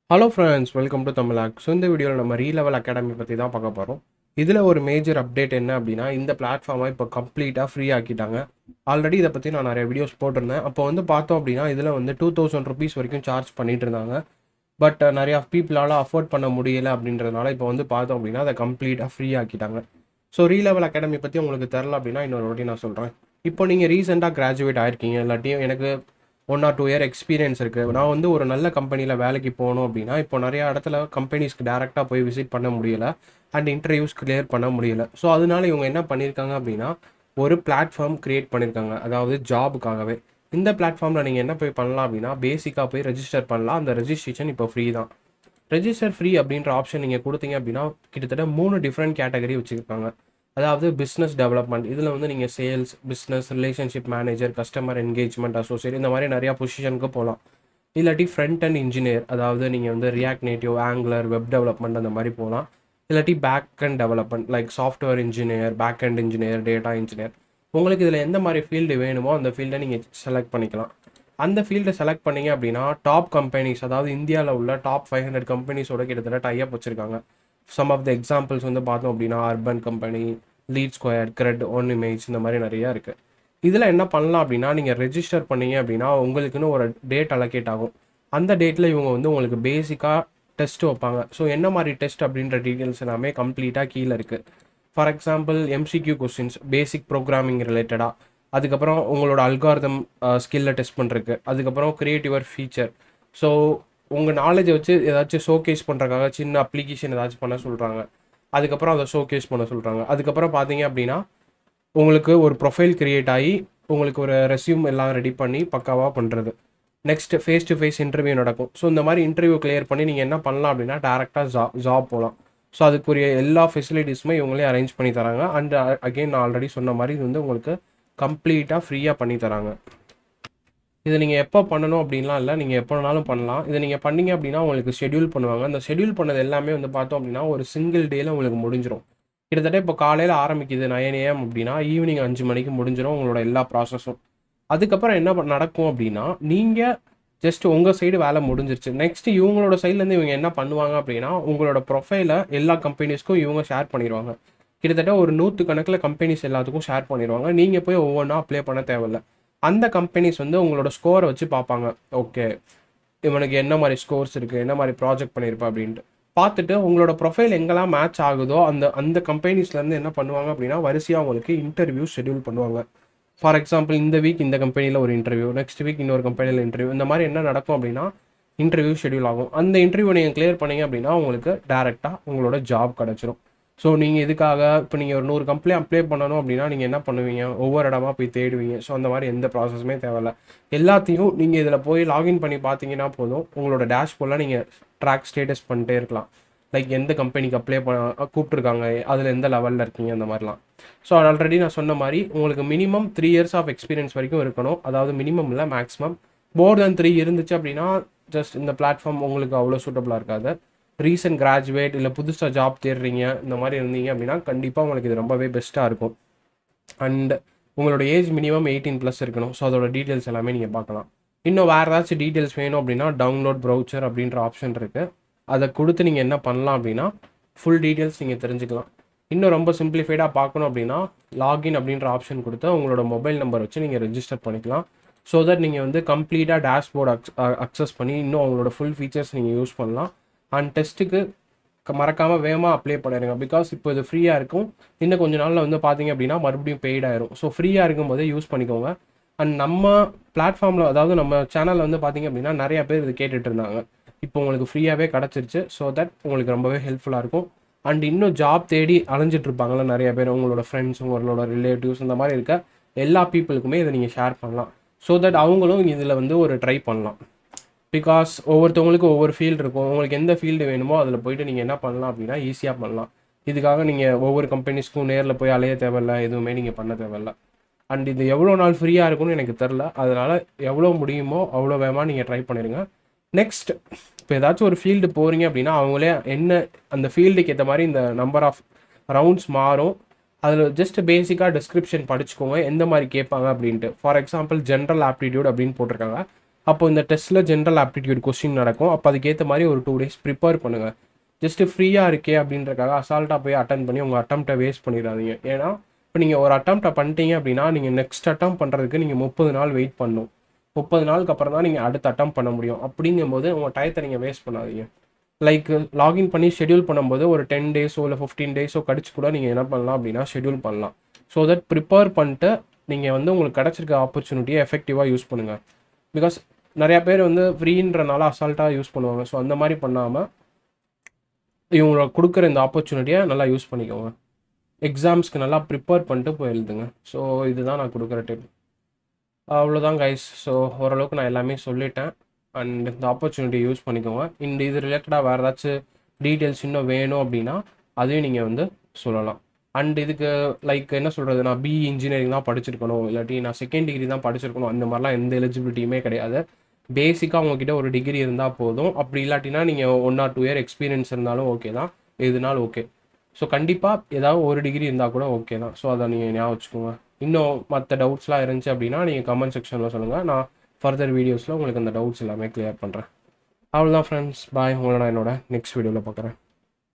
hello friends welcome to தமிழாக் so இந்த வீடியோவில் நம்ம ரீலெவல் அகாடமி பற்றி தான் பார்க்க போகிறோம் இதில் ஒரு மேஜர் அப்டேட் என்ன அப்படின்னா இந்த பிளாட்ஃபார்மை இப்போ கம்ப்ளீட்டாக ஃப்ரீ ஆக்கிட்டாங்க ஆல்ரெடி இதை பற்றி நான் நிறைய வீடியோஸ் போட்டிருந்தேன் அப்போ வந்து பார்த்தோம் அப்படின்னா இதில் வந்து டூ தௌசண்ட் ருபீஸ் வரைக்கும் சார்ஜ் பண்ணிட்டு இருந்தாங்க பட் நிறையா பீப்புளால் அஃபோர்ட் பண்ண முடியல அப்படின்றதுனால இப்போ வந்து பார்த்தோம் அப்படின்னா அதை கம்ப்ளீட்டாக ஃப்ரீ ஆக்கிட்டாங்க ஸோ ரீலெவல் அகாடமி பற்றி உங்களுக்கு தெரில அப்படின்னா இன்னொரு வாட்டி நான் சொல்கிறேன் இப்போ நீங்கள் ரீசெண்டாக கிராஜுவேட் ஆயிருக்கீங்க இல்லாட்டியும் எனக்கு one or two year experience இருக்குது நான் வந்து ஒரு நல்ல கம்பெனியில் வேலைக்கு போகணும் அப்படின்னா இப்போ நிறைய இடத்துல கம்பெனிஸ்க்கு டேரெக்டாக போய் விசிட் பண்ண முடியல அண்ட் இன்டர்வியூஸ் கிளியர் பண்ண முடியல ஸோ அதனால இவங்க என்ன பண்ணியிருக்காங்க அப்படின்னா ஒரு பிளாட்ஃபார்ம் கிரியேட் பண்ணியிருக்காங்க அதாவது ஜாபுக்காகவே இந்த பிளாட்ஃபார்மில் நீங்கள் என்ன போய் பண்ணலாம் அப்படின்னா பேசிக்காக போய் ரெஜிஸ்டர் பண்ணலாம் அந்த ரெஜிஸ்ட்ரேஷன் இப்போ ஃப்ரீ தான் ரெஜிஸ்டர் ஃப்ரீ அப்படின்ற ஆப்ஷன் நீங்கள் கொடுத்தீங்க அப்படின்னா கிட்டத்தட்ட மூணு டிஃப்ரெண்ட் கேட்டகரி வச்சுருக்காங்க அதாவது பிஸ்னஸ் டெவலப்மெண்ட் இதில் வந்து நீங்கள் sales business relationship manager customer engagement associate இந்த மாதிரி நிறையா பொசிஷனுக்கு போகலாம் இல்லாட்டி ஃப்ரண்ட் அண்ட் இன்ஜினியர் அதாவது நீங்கள் வந்து React Native Angular web development அந்த மாதிரி போகலாம் இல்லாட்டி backend development like software engineer backend engineer data engineer உங்களுக்கு இதில் எந்த மாதிரி ஃபீல்டு வேணுமோ அந்த ஃபீல்டை நீங்கள் செலக்ட் பண்ணிக்கலாம் அந்த ஃபீல்டை செலக்ட் பண்ணீங்க அப்படின்னா டாப் கம்பெனிஸ் அதாவது இந்தியாவில் உள்ள டாப் ஃபைவ் ஹண்ட்ரட் கம்பெனிஸோட கிட்டத்தட்ட டைப் வச்சுருக்காங்க சம் ஆஃப் த எக்ஸாம்பிள்ஸ் வந்து பார்த்தோம் அப்படின்னா Urban Company LeadSquared CRED one image இந்த மாதிரி நிறையா இருக்குது இதில் என்ன பண்ணலாம் அப்படின்னா நீங்கள் ரெஜிஸ்டர் பண்ணீங்க அப்படின்னா உங்களுக்குன்னு ஒரு டேட் அலோகேட் ஆகும் அந்த டேட்டில் இவங்க வந்து உங்களுக்கு பேசிக்காக டெஸ்ட் வைப்பாங்க ஸோ என்ன மாதிரி டெஸ்ட் அப்படின்ற டீட்டெயில்ஸ் எல்லாமே கம்ப்ளீட்டாக கீழே இருக்குது for example MCQ questions basic programming ரிலேட்டடாக அதுக்கப்புறம் உங்களோட அல்காரதம் ஸ்கில்லை டெஸ்ட் பண்ணுறதுக்கு அதுக்கப்புறம் கிரியேட்டிவர் ஃபீச்சர் ஸோ உங்கள் நாலேஜை வச்சு ஏதாச்சும் ஷோகேஸ் பண்ணுறக்காக சின்ன அப்ளிகேஷன் ஏதாச்சும் பண்ண சொல்கிறாங்க அதுக்கப்புறம் அதை ஷோகேஸ் பண்ண சொல்கிறாங்க அதுக்கப்புறம் பார்த்தீங்க அப்படின்னா உங்களுக்கு ஒரு ப்ரொஃபைல் கிரியேட் ஆகி உங்களுக்கு ஒரு ரெஸ்யூம் எல்லாம் ரெடி பண்ணி பக்காவாக பண்ணுறது next face to face interview நடக்கும் ஸோ இந்த மாதிரி இன்டர்வியூ கிளியர் பண்ணி நீங்கள் என்ன பண்ணலாம் அப்படின்னா டேரெக்டாக ஜா ஜாப் போகலாம் ஸோ அதுக்குரிய எல்லா ஃபெசிலிட்டிஸுமே இவங்களே அரேஞ்ச் பண்ணி தராங்க அண்ட் அகெயின் நான் ஆல்ரெடி சொன்ன மாதிரி இது வந்து உங்களுக்கு கம்ப்ளீட்டாக ஃப்ரீயாக பண்ணி தராங்க இது நீங்கள் எப்போ பண்ணணும் அப்படின்லாம் இல்லை நீங்கள் எப்போ வேணாலும் பண்ணலாம் இதை நீங்கள் பண்ணீங்க அப்படின்னா உங்களுக்கு ஷெட்யூல் பண்ணுவாங்க அந்த ஷெட்யூல் பண்ணது எல்லாமே வந்து பார்த்தோம் அப்படின்னா ஒரு சிங்கிள் டேயில் உங்களுக்கு முடிஞ்சிடும் கிட்டத்தட்ட இப்போ காலையில் ஆரம்பிக்குது நைன் ஏஎம் அப்படின்னா ஈவினிங் அஞ்சு மணிக்கு முடிஞ்சிடும் உங்களோட எல்லா ப்ராசஸும் அதுக்கப்புறம் என்ன ப- நடக்கும் அப்படின்னா நீங்கள் ஜஸ்ட் உங்கள் சைடு வேலை முடிஞ்சிருச்சு நெக்ஸ்ட் இவங்களோட சைட்லேருந்து இவங்க என்ன பண்ணுவாங்க அப்படின்னா உங்களோட ப்ரொஃபைலை எல்லா கம்பெனிஸ்க்கும் இவங்க ஷேர் பண்ணிடுவாங்க கிட்டத்தட்ட ஒரு நூற்று கணக்கில் கம்பெனிஸ் எல்லாத்துக்கும் ஷேர் பண்ணிடுவாங்க நீங்கள் போய் ஒவ்வொன்றா அப்ளை பண்ண தேவையில்ல அந்த கம்பெனிஸ் வந்து உங்களோட ஸ்கோரை வச்சு பார்ப்பாங்க ஓகே இவனுக்கு என்ன மாதிரி ஸ்கோர்ஸ் இருக்குது என்ன மாதிரி ப்ராஜெக்ட் பண்ணியிருப்பா அப்படின்ட்டு பார்த்துட்டு உங்களோட ப்ரொஃபைல் எங்கெல்லாம் மேட்ச் ஆகுதோ அந்த அந்த கம்பெனிஸ்லேருந்து என்ன பண்ணுவாங்க அப்படின்னா வரிசையாக உங்களுக்கு இன்டர்வியூ ஷெட்யூல் பண்ணுவாங்க ஃபார் எக்ஸாம்பிள் இந்த வீக் இந்த கம்பெனியில் ஒரு இன்டர்வியூ நெக்ஸ்ட் வீக் இன்னொரு கம்பெனியில் இன்டர்வியூ இந்த மாதிரி என்ன நடக்கும் அப்படின்னா இன்டர்வியூ ஷெட்யூல் ஆகும் அந்த இன்டர்வியூ நீங்கள் கிளியர் பண்ணீங்க அப்படின்னா உங்களுக்கு டேரெக்டாக உங்களோட ஜாப் கிடச்சிரும் ஸோ நீங்கள் இதுக்காக இப்போ நீங்கள் ஒரு நூறு கம்பெனி அப்ளை பண்ணணும் அப்படின்னா நீங்கள் என்ன பண்ணுவீங்க ஒவ்வொரு இடமா போய் தேடுவீங்க ஸோ அந்த மாதிரி எந்த ப்ராசஸுமே தேவையில்ல எல்லாத்தையும் நீங்கள் இதில் போய் லாகின் பண்ணி பார்த்தீங்கன்னா போதும் உங்களோட டேஷ்போர்டில் நீங்கள் ட்ராக் ஸ்டேட்டஸ் பண்ணிட்டே இருக்கலாம் லைக் எந்த கம்பெனிக்கு அப்ளை பண்ண கூப்பிட்ருக்காங்க அதில் எந்த லெவலில் இருக்கீங்க அந்த மாதிரிலாம் ஸோ ஆல்ரெடி நான் சொன்ன மாதிரி உங்களுக்கு minimum three years of experience வரைக்கும் இருக்கணும் அதாவது மினிமம் இல்லை மேக்ஸிமம் மோர் தென் த்ரீ இருந்துச்சு அப்படின்னா ஜஸ்ட் இந்த பிளாட்ஃபார்ம் உங்களுக்கு அவ்வளோ சூட்டபுளாக இருக்காது ரீசன்ட் கிராஜுவேட் இல்லை புதுசாக ஜாப் தேடுறீங்க இந்த மாதிரி இருந்தீங்க அப்படின்னா கண்டிப்பாக உங்களுக்கு இது ரொம்பவே பெஸ்ட்டாக இருக்கும் அண்ட் உங்களோட ஏஜ் மினிமம் எயிட்டீன் ப்ளஸ் இருக்கணும் ஸோ அதோட டீட்டெயில்ஸ் எல்லாமே நீங்கள் பார்க்கலாம் இன்னும் வேறு ஏதாச்சும் டீட்டெயில்ஸ் வேணும் அப்படின்னா டவுன்லோட் ப்ரௌச்சர் அப்படின்ற ஆப்ஷன் இருக்குது அதை கொடுத்து நீங்கள் என்ன பண்ணலாம் அப்படின்னா ஃபுல் டீட்டெயில்ஸ் நீங்கள் தெரிஞ்சுக்கலாம் இன்னும் ரொம்ப சிம்பிளிஃபைடாக பார்க்கணும் அப்படின்னா லாகின் அப்படின்ற ஆப்ஷன் கொடுத்து உங்களோட மொபைல் நம்பர் வச்சு நீங்கள் ரெஜிஸ்டர் பண்ணிக்கலாம் ஸோ தட் நீங்கள் வந்து கம்ப்ளீட்டாக டேஷ்போர்ட் அக்ஸ் அக்சஸ் பண்ணி இன்னும் அவங்களோட ஃபுல் ஃபீச்சர்ஸ் நீங்கள் யூஸ் பண்ணலாம் அண்ட் டெஸ்ட்டுக்கு மறக்காமல் வேகமாக அப்ளை பண்ணிடுங்க பிகாஸ் இப்போ இது ஃப்ரீயாக இருக்கும் இன்னும் கொஞ்ச நாளில் வந்து பார்த்தீங்க அப்படின்னா மறுபடியும் பெய்ட் ஆயிரும் ஸோ ஃப்ரீயாக இருக்கும்போதே யூஸ் பண்ணிக்கோங்க அண்ட் நம்ம பிளாட்ஃபார்மில் அதாவது நம்ம சேனலில் வந்து பார்த்தீங்க அப்படின்னா நிறைய பேர் இது கேட்டுட்டு இருந்தாங்க இப்போ உங்களுக்கு ஃப்ரீயாகவே கிடச்சிருச்சு ஸோ தட் உங்களுக்கு ரொம்பவே ஹெல்ப்ஃபுல்லாக இருக்கும் அண்ட் இன்னும் ஜாப் தேடி அலைஞ்சிட்டு இருப்பாங்கல்ல நிறைய பேர் உங்களோட ஃப்ரெண்ட்ஸ் உங்களோட ரிலேட்டிவ்ஸ் இந்த மாதிரி இருக்க எல்லா பீப்புளுக்குமே இதை நீங்கள் ஷேர் பண்ணலாம் ஸோ தட் அவங்களும் இதில் வந்து ஒரு ட்ரை பண்ணலாம் பிகாஸ் ஒவ்வொருத்தவங்களுக்கு ஒவ்வொரு ஃபீல்டு இருக்கும் உங்களுக்கு எந்த ஃபீல்டு வேணுமோ அதில் போயிட்டு நீங்கள் என்ன பண்ணலாம் அப்படின்னா ஈஸியாக பண்ணலாம் இதுக்காக நீங்கள் ஒவ்வொரு கம்பெனிஸ்க்கும் நேரில் போய் அலைய தேவையில்ல எதுவுமே நீங்கள் பண்ண தேவையில்ல அண்ட் இது எவ்வளோ நாள் ஃப்ரீயாக இருக்கும்னு எனக்கு தெரில அதனால் எவ்வளோ முடியுமோ அவ்வளோ வேகமாக நீங்கள் ட்ரை பண்ணிடுங்க நெக்ஸ்ட் இப்போ ஏதாச்சும் ஒரு ஃபீல்டு போகிறீங்க அப்படின்னா அவங்களே என்ன அந்த ஃபீல்டுக்கு ஏற்ற மாதிரி இந்த நம்பர் ஆஃப் ரவுண்ட்ஸ் மாறும் அதில் ஜஸ்ட் பேசிக்காக டிஸ்கிரிப்ஷன் படிச்சுக்கோங்க எந்த மாதிரி கேட்பாங்க அப்படின்ட்டு ஃபார் எக்ஸாம்பிள் ஜென்ரல் ஆப்டிடியூட் அப்படின்னு போட்டிருக்காங்க அப்போ இந்த டெஸ்ட்டில் ஜென்ரல் ஆப்டிடியூட் கொஸ்டின் நடக்கும் அப்போ அதுக்கேற்ற மாதிரி ஒரு டூ டேஸ் ப்ரிப்பேர் பண்ணுங்கள் ஜஸ்ட்டு ஃப்ரீயாக இருக்கே அப்படின்றக்காக அசால்ட்டாக போய் அட்டன் பண்ணி உங்கள் அட்டம்ப்டை வேஸ்ட் பண்ணிடாதீங்க ஏன்னா இப்போ நீங்கள் ஒரு அட்டம்ப்டை பண்ணிட்டீங்க அப்படின்னா நீங்கள் நெக்ஸ்ட் அட்டம் பண்ணுறதுக்கு நீங்கள் முப்பது நாள் வெயிட் பண்ணணும் முப்பது நாளுக்கு அப்புறம் தான் நீங்கள் அடுத்த அட்டம் பண்ண முடியும் அப்படிங்கும்போது உங்கள் டயத்தை நீங்கள் வேஸ்ட் பண்ணாதீங்க லைக் லாகின் பண்ணி ஷெட்யூல் பண்ணும்போது ஒரு டென் டேஸோ இல்லை ஃபிஃப்டீன் டேஸோ கழிச்சு கூட நீங்கள் என்ன பண்ணலாம் அப்படின்னா ஷெட்யூல் பண்ணலாம் ஸோ தட் ப்ரிப்பேர் பண்ணிட்டு நீங்கள் வந்து உங்களுக்கு கிடச்சிருக்க ஆப்பர்ச்சுனிட்டியை எஃபெக்டிவாக யூஸ் பண்ணுங்கள் பிகாஸ் நிறையா பேர் வந்து ஃப்ரீன்றனால அசால்ட்டாக யூஸ் பண்ணுவாங்க ஸோ அந்த மாதிரி பண்ணாமல் இவங்க கொடுக்குற இந்த ஆப்பர்ச்சுனிட்டியை நல்லா யூஸ் பண்ணிக்கோங்க எக்ஸாம்ஸ்க்கு நல்லா ப்ரிப்பேர் பண்ணிட்டு போய் எழுதுங்க ஸோ இதுதான் நான் கொடுக்குற டிப் அவ்வளோதான் கைஸ் ஸோ ஓரளவுக்கு நான் எல்லாமே சொல்லிட்டேன் அண்ட் இந்த ஆப்பர்ச்சுனிட்டி யூஸ் பண்ணிக்கோங்க இந்த இது ரிலேட்டடாக வேறு ஏதாச்சும் டீட்டெயில்ஸ் இன்னும் வேணும் அப்படின்னா அதையும் நீங்கள் வந்து சொல்லலாம் அண்ட் இதுக்கு லைக் என்ன சொல்கிறது நான் பிஇ இன்ஜினியரிங் தான் படிச்சிருக்கணும் இல்லாட்டி நான் செகண்ட் டிகிரி தான் படிச்சிருக்கணும் அந்த மாதிரிலாம் எந்த எலிஜிபிலிட்டியுமே கிடையாது பேசிக்காக உங்ககிட்ட ஒரு டிகிரி இருந்தால் போதும் அப்படி இல்லாட்டினா நீங்கள் one or two year experience இருந்தாலும் ஓகே தான் எதுனாலும் ஓகே ஸோ கண்டிப்பாக ஏதாவது ஒரு டிகிரி இருந்தால் கூட ஓகே தான் ஸோ அதை நீங்கள் ஞாபகம் வச்சுக்கோங்க இன்னும் மற்ற டவுட்ஸ்லாம் இருந்துச்சு அப்படின்னா நீங்கள் கமெண்ட் செக்ஷனில் சொல்லுங்கள் நான் ஃபர்தர் வீடியோஸில் உங்களுக்கு அந்த டவுட்ஸ் எல்லாமே கிளியர் பண்ணுறேன் அவ்வளோதான் ஃப்ரெண்ட்ஸ் பாய் உங்களை நான் என்னோட நெக்ஸ்ட் வீடியோவில் பார்க்குறேன்